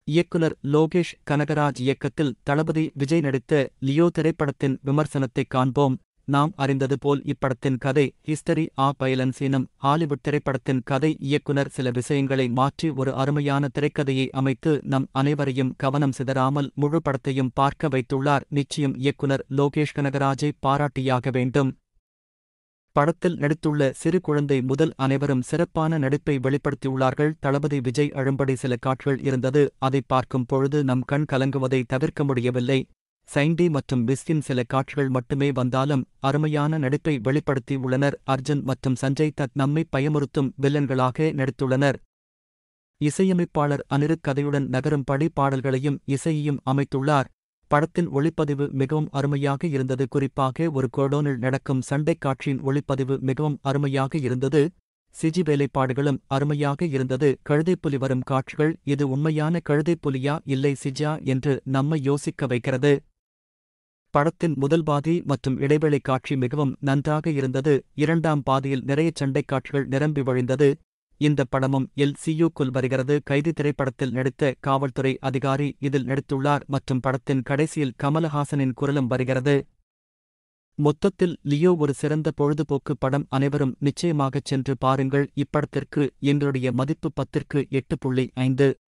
இயக்குனர் லோகேஷ் கனகராஜ் இயக்கத்தில் தளபதி விஜய் நடித்த லியோ திரைப்படத்தின் விமர்சனத்தைக் காண்போம் நாம் அறிந்தது போல் இப்படத்தின் கதை ஹிஸ்டரி ஆப் வயலன்ஸ் எனும் ஹாலிவுட் திரைப்படத்தின் கதை இயக்குனர் சில விஷயங்களை மாற்றி ஒரு அருமையான திரைக்கதையை அமைத்து நம் அனைவரையும் கவனம் சிதறாமல் முழு படத்தையும் பார்க்க வைத்துள்ளார் நிச்சயம் இயக்குனர் லோகேஷ் கனகராஜை பாராட்டியாக வேண்டும் படத்தில் நடித்துள்ள சிறு குழந்தை முதல் அனைவரும் சிறப்பான நடிப்பை வெளிப்படுத்தியுள்ளார்கள் தளபதி விஜய் அழும்படி சில காட்சிகள் இருந்தது அதை பார்க்கும் பொழுது நம் கண் கலங்குவதை தவிர்க்க முடியவில்லை சைண்டி மற்றும் பிஸ்கின் சில காட்சிகள் மட்டுமே வந்தாலும் அருமையான நடிப்பை வெளிப்படுத்தி உள்ளனர் அர்ஜுன் மற்றும் சஞ்சய் தத் நம்மை பயமுறுத்தும் வில்லன்களாக நடித்துள்ளனர் இசையமைப்பாளர் அனிருத் கதையுடன் நகரும் படி பாடல்களையும் இசையையும் அமைத்துள்ளார் படத்தின் ஒளிப்பதிவு மிகவும் அருமையாக இருந்தது குறிப்பாக ஒரு கோடோனில் நடக்கும் சண்டைக் காட்சியின் ஒளிப்பதிவு மிகவும் அருமையாக இருந்தது சிஜி வேலைப்பாடுகளும் அருமையாக இருந்தது கழுதைப்புலி வரும் காட்சிகள் இது உண்மையான கழுதைப்புலியா இல்லை சிஜா என்று நம்மை யோசிக்க வைக்கிறது படத்தின் முதல் பாதி மற்றும் இடைவெளி காட்சி மிகவும் நன்றாக இருந்தது இரண்டாம் பாதியில் நிறைய சண்டைக் காட்சிகள் நிரம்பி வழிந்தது இந்த படமும் எல் சியூக்குள் வருகிறது கைதி திரைப்படத்தில் நடித்த காவல்துறை அதிகாரி இதில் நடித்துள்ளார் மற்றும் படத்தின் கடைசியில் கமலஹாசனின் குரலும் வருகிறது மொத்தத்தில் லியோ ஒரு சிறந்த பொழுதுபோக்கு படம் அனைவரும் நிச்சயமாகச் சென்று பாருங்கள் இப்படத்திற்கு எங்களுடைய மதிப்பு பத்திற்கு எட்டு புள்ளி ஐந்து